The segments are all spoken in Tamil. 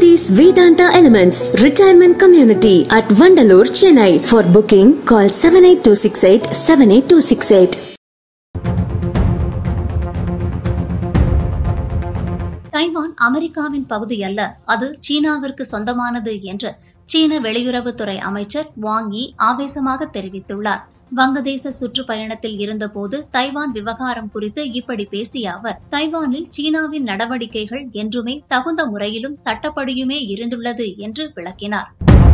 Saty's Vedanta Elements Retirement Community at Vandalur, Chennai. For booking, call 78268 78268. Taiwan அமெரிக்காவின் பகுதி அல்ல அது சீனாவிற்கு சொந்தமானது என்று சீன வெளியுறவுத்துறை அமைச்சர் வாங் யி ஆவேசமாக தெரிவித்துள்ளார் வங்கதேச சுற்றுப்பயணத்தில் இருந்தபோது தைவான் விவகாரம் குறித்து இப்படி பேசிய அவர் தைவானில் சீனாவின் நடவடிக்கைகள் என்றுமே தகுந்த முறையிலும் சட்டப்படியுமே இருந்துள்ளது என்று விளக்கினார்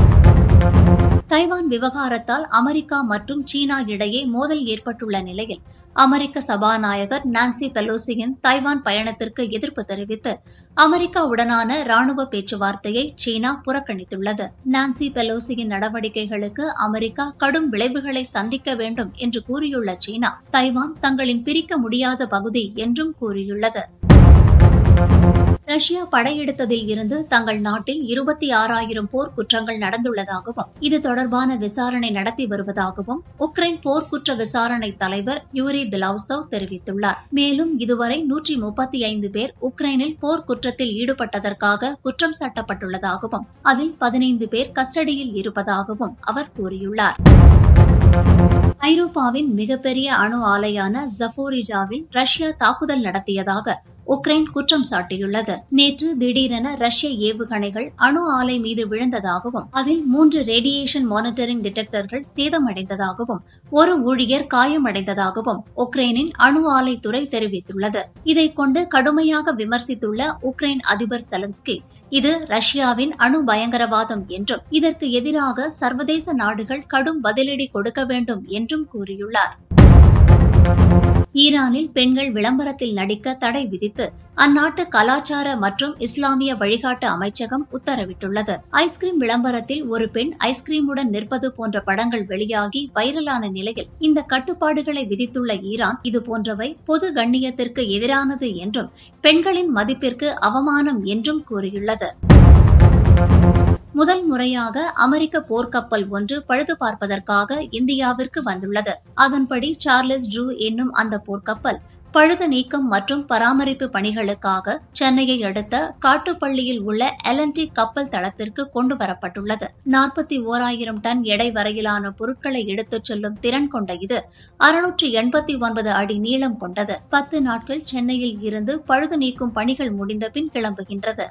தைவான் விவகாரத்தால் அமெரிக்கா மற்றும் சீனா இடையே மோதல் ஏற்பட்டுள்ள நிலையில் அமெரிக்க சபாநாயகர் நான்சி பெலோசியின் தைவான் பயணத்திற்கு எதிர்ப்பு தெரிவித்து அமெரிக்காவுடனான ராணுவ பேச்சுவார்த்தையை சீனா புறக்கணித்துள்ளது நான்சி பெலோசியின் நடவடிக்கைகளுக்கு அமெரிக்கா கடும் விளைவுகளை சந்திக்க வேண்டும் என்று கூறியுள்ள சீனா தைவான் தங்களின் பிரிக்க முடியாத பகுதி என்றும் கூறியுள்ளது ரஷ்யா படையெடுத்ததில் இருந்து தங்கள் நாட்டில் இருபத்தி ஆறாயிரம் போர் குற்றங்கள் நடந்துள்ளதாகவும் இது தொடர்பான விசாரணை நடத்தி வருவதாகவும் உக்ரைன் போர்க்குற்ற விசாரணை தலைவர் யூரி பிலவுசவ் தெரிவித்துள்ளார் மேலும் இதுவரை நூற்றி முப்பத்தி ஐந்து பேர் உக்ரைனில் போர்க்குற்றத்தில் ஈடுபட்டதற்காக குற்றம் சாட்டப்பட்டுள்ளதாகவும் அதில் பதினைந்து பேர் கஸ்டடியில் இருப்பதாகவும் அவர் கூறியுள்ளார் ஐரோப்பாவின் மிகப்பெரிய அணு ஆலையான ஜஃபோரிஜாவில் ரஷ்யா தாக்குதல் நடத்தியதாக உக்ரைன் குற்றம் சாட்டியுள்ளது நேற்று திடீரென ரஷ்ய ஏவுகணைகள் அணு ஆலை மீது விழுந்ததாகவும் அதில் மூன்று ரேடியேஷன் மானிட்டரிங் டிடெக்டர்கள் சேதமடைந்ததாகவும் ஒரு ஊழியர் காயமடைந்ததாகவும் உக்ரைனின் அணு ஆலை துறை தெரிவித்துள்ளது இதைக் கொண்டு கடுமையாக விமர்சித்துள்ள உக்ரைன் அதிபர் செலன்ஸ்கி இது ரஷ்யாவின் அணு பயங்கரவாதம் என்றும் இதற்கு எதிராக சர்வதேச நாடுகள் கடும் பதிலடி கொடுக்க வேண்டும் என்றும் கூறியுள்ளார் ஈரானில் பெண்கள் விளம்பரத்தில் நடிக்க தடை விதித்து அந்நாட்டு கலாச்சார மற்றும் இஸ்லாமிய வழிகாட்டு அமைச்சகம் உத்தரவிட்டுள்ளது ஐஸ்கிரீம் விளம்பரத்தில் ஒரு பெண் ஐஸ்கிரீமுடன் நிற்பது போன்ற படங்கள் வெளியாகி வைரலான நிலையில் இந்த கட்டுப்பாடுகளை விதித்துள்ள ஈரான் இது போன்றவை பொது கண்ணியத்திற்கு எதிரானது என்றும் பெண்களின் மதிப்பிற்கு அவமானம் என்றும் கூறியுள்ளது முதல் முறையாக அமெரிக்க போர்க்கப்பல் ஒன்று பழுது பார்ப்பதற்காக இந்தியாவிற்கு வந்துள்ளது அதன்படி சார்லஸ் ட்ரூ என்னும் அந்த போர்க்கப்பல் பழுது நீக்கம் மற்றும் பராமரிப்பு பணிகளுக்காக சென்னையை அடுத்த காட்டுப்பள்ளியில் உள்ள எல்என்டி கப்பல் தளத்திற்கு கொண்டு வரப்பட்டுள்ளது நாற்பத்தி ஓராயிரம் டன் எடை வரையிலான பொருட்களை எடுத்துச் செல்லும் திறன் கொண்ட இது அறுநூற்று எண்பத்தி ஒன்பது அடி நீளம் கொண்டது பத்து நாட்கள் சென்னையில் இருந்து பழுது நீக்கும் பணிகள் முடிந்த பின் கிளம்புகின்றது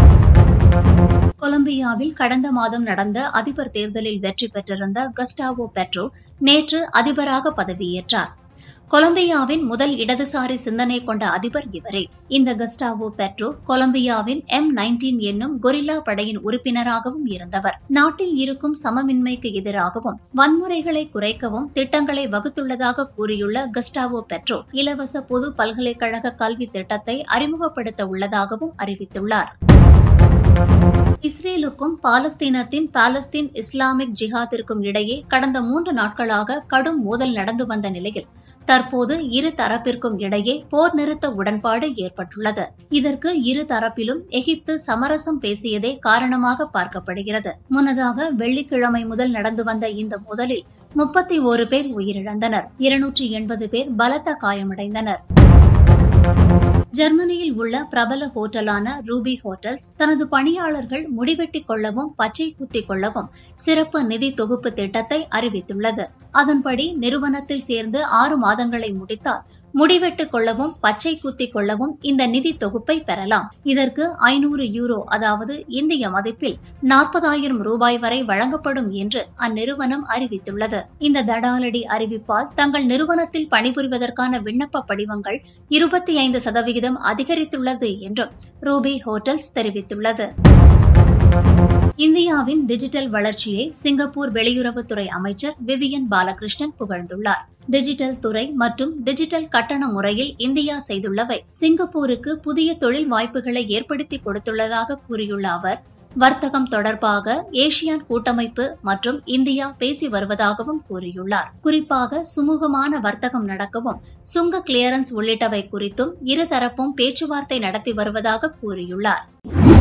கொலம்பியாவில் கடந்த மாதம் நடந்த அதிபர் தேர்தலில் வெற்றி பெற்றிருந்த கஸ்டாவோ பெட்ரோ நேற்று அதிபராக பதவியேற்றார் கொலம்பியாவின் முதல் இடதுசாரி சிந்தனை கொண்ட அதிபர் இவரே இந்த கஸ்டாவோ பெட்ரோ கொலம்பியாவின் எம் நைன்டீன் என்னும் கொரில்லா படையின் உறுப்பினராகவும் இருந்தவர் நாட்டில் இருக்கும் சமமின்மைக்கு எதிராகவும் வன்முறைகளை குறைக்கவும் திட்டங்களை வகுத்துள்ளதாக கூறியுள்ள கஸ்டாவோ பெட்ரோ இலவச பொது பல்கலைக்கழக கல்வி திட்டத்தை அறிமுகப்படுத்த உள்ளதாகவும் அறிவித்துள்ளார் இஸ்ரேலுக்கும் பாலஸ்தீனத்தின் பாலஸ்தீன் இஸ்லாமிக் ஜிஹாதிற்கும் இடையே கடந்த மூன்று நாட்களாக கடும் மோதல் நடந்து வந்த நிலையில் தற்போது இரு தரப்பிற்கும் இடையே போர் நிறுத்த உடன்பாடு ஏற்பட்டுள்ளது இதற்கு இரு தரப்பிலும் எகிப்து சமரசம் பேசியதே காரணமாக பார்க்கப்படுகிறது முன்னதாக வெள்ளிக்கிழமை முதல் நடந்து வந்த இந்த மோதலில் முப்பத்தி ஓரு பேர் உயிரிழந்தனர் இருநூற்றி எண்பது பேர் பலத்த காயமடைந்தனர் ஜெர்மனியில் உள்ள பிரபல ஹோட்டலான ரூபி ஹோட்டல்ஸ் தனது பணியாளர்கள் முடிவெட்டிக் கொள்ளவும் பச்சை குத்திக் கொள்ளவும் சிறப்பு நிதி தொகுப்பு திட்டத்தை அறிவித்துள்ளது அதன்படி நிறுவனத்தில் சேர்ந்து ஆறு மாதங்களை முடித்தால் முடிவெட்டுக் கொள்ளவும் பச்சை குத்திக் கொள்ளவும் இந்த நிதி தொகுப்பை பெறலாம் இதற்கு ஐநூறு யூரோ அதாவது இந்திய மதிப்பில் நாற்பதாயிரம் ரூபாய் வரை வழங்கப்படும் என்று அந்நிறுவனம் அறிவித்துள்ளது இந்த தடாலடி அறிவிப்பால் தங்கள் நிறுவனத்தில் பணிபுரிவதற்கான விண்ணப்ப படிவங்கள் இருபத்தி ஐந்து சதவிகிதம் அதிகரித்துள்ளது என்றும் ரூபி ஹோட்டல்ஸ் தெரிவித்துள்ளது இந்தியாவின் டிஜிட்டல் வளர்ச்சியை சிங்கப்பூர் வெளியுறவுத்துறை அமைச்சர் விவியன் பாலகிருஷ்ணன் புகழ்ந்துள்ளார் டிஜிட்டல் துறை மற்றும் டிஜிட்டல் கட்டண முறையில் இந்தியா செய்துள்ளவை சிங்கப்பூருக்கு புதிய தொழில் வாய்ப்புகளை ஏற்படுத்தி கொடுத்துள்ளதாக கூறியுள்ள அவர் வர்த்தகம் தொடர்பாக ஏசியான் கூட்டமைப்பு மற்றும் இந்தியா பேசி வருவதாகவும் கூறியுள்ளார் குறிப்பாக சுமூகமான வர்த்தகம் நடக்கவும் சுங்க கிளியரன்ஸ் உள்ளிட்டவை குறித்தும் இருதரப்பும் பேச்சுவார்த்தை நடத்தி வருவதாக கூறியுள்ளார்